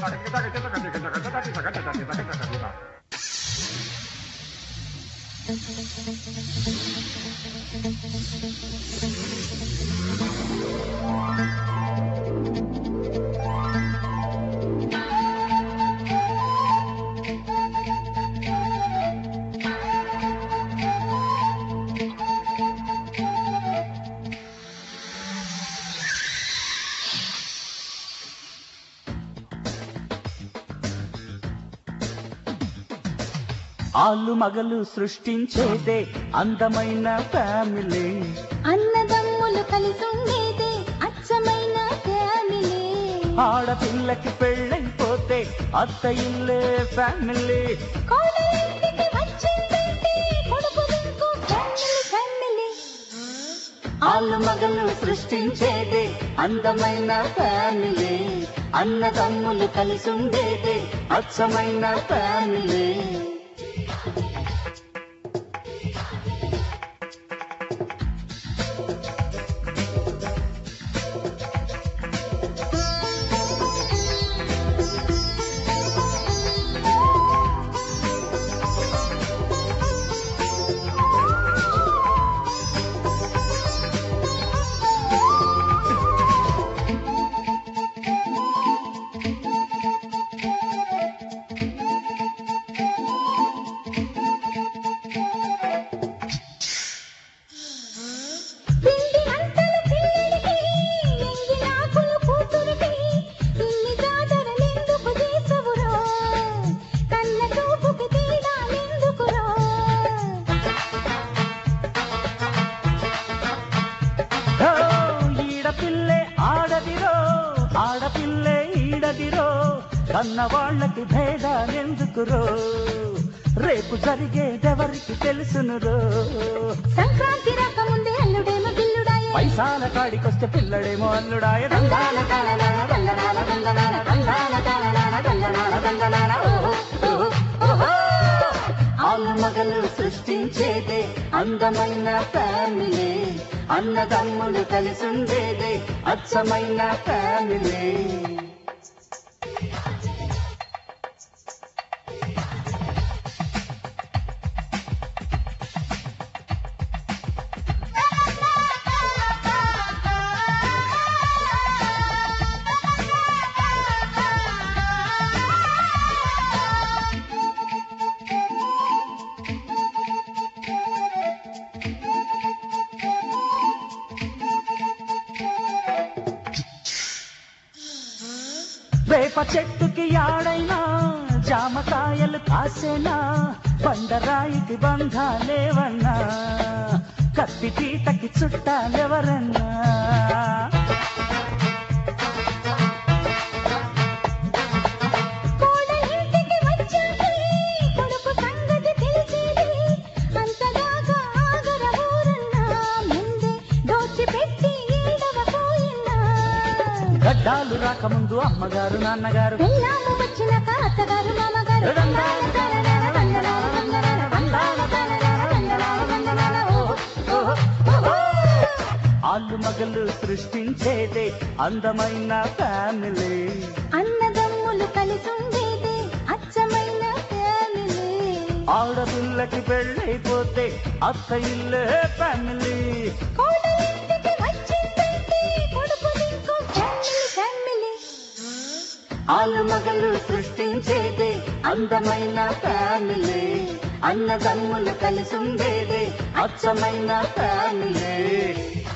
ఆలు మగలు సృష్టించేదే అందమైన ఫ్యామిలీ అన్నదమ్ములు కలిసుండేదే అచ్చమైన ఫ్యామిలీ ఆడపిల్లకి పెళ్ళైపోతే అత్త ఇల్లే ఫ్యామిలీ కోడలింటికి వచ్చిందంటే కొడుకు ఇంకో ఫ్యామిలీ ఫ్యామిలీ ఆలు మగలు సృష్టించేదే అందమైన ఫ్యామిలీ అన్నదమ్ములు కలిసుండేదే అచ్చమైన ఫ్యామిలీ పిండి అంటలు పిల్లడికి ఎంగిలాకులు కూతురికి ఇన్ని జాతరలెందుకు చేసవురో కన్న చూపుకి తేడాలెందుకురో ఓ, ఈడపిల్లే ఆడదిరో ఆడపిల్లే ఈడదిరో కన్న వాళ్ళకి భేదాలెందుకురో రేపు జరిగేదెవరికి తెలుసునురో సంక్రాంతి రాకముందే అల్లుడేమో బిల్లుడాయే పైసాల కాడికొస్తే పిల్లడేమో అల్లుడాయ దండాల తందాన తందనాన తందనాన తందాన తందనాన తందనాన తందనాన ఓహో ఓహో ఓహో ఆలు మగలు సృష్టించేదే అందమైన ఫ్యామిలీ అన్నదమ్ములు కలిసుండేదే అచ్చమైన ఫ్యామిలీ వేప చెట్టుకి ఆడైనా జామకాయలు కాసేనా బండరాయికి బంధాలేవన్నా కత్తి పీటకి చుట్టాలెవరన్నా కోడలింటికి వచ్చాకే కొడుకు సంగతి తెలిసేది అంతదాకా ఆగరవోరన్నా ముందే దోచిపెట్టి ఏడవపోయినా గడ్డాలు రాకముందు అమ్మగారు నాన్నగారు పెళ్ళాము వచ్చినాక అత్తగారు మామగారు తందాన తందనాన తందనాన తందనాన తందాన తందనాన తందనాన తందనాన ఓహో ఓహో ఓహో ఆళ్ళు మగలు సృష్టించేదే అందమైన ఫ్యామిలీ అన్నదమ్ములు కలిసుండేదే అచ్చమైన ఫ్యామిలీ ఆడపిల్లకి పెళ్ళైపోతే అత్త ఇల్లే ఫ్యామిలీ కోడలింటికి వచ్చిందంటే కొడుకు ఇంకో ఫ్యామిలీ ఫ్యామిలీ ఆలు మగలు సృష్టించేదే అందమైన ఫ్యామిలీ అన్నదమ్ములు కలిసుండేదే అచ్చమైన ఫ్యామిలీ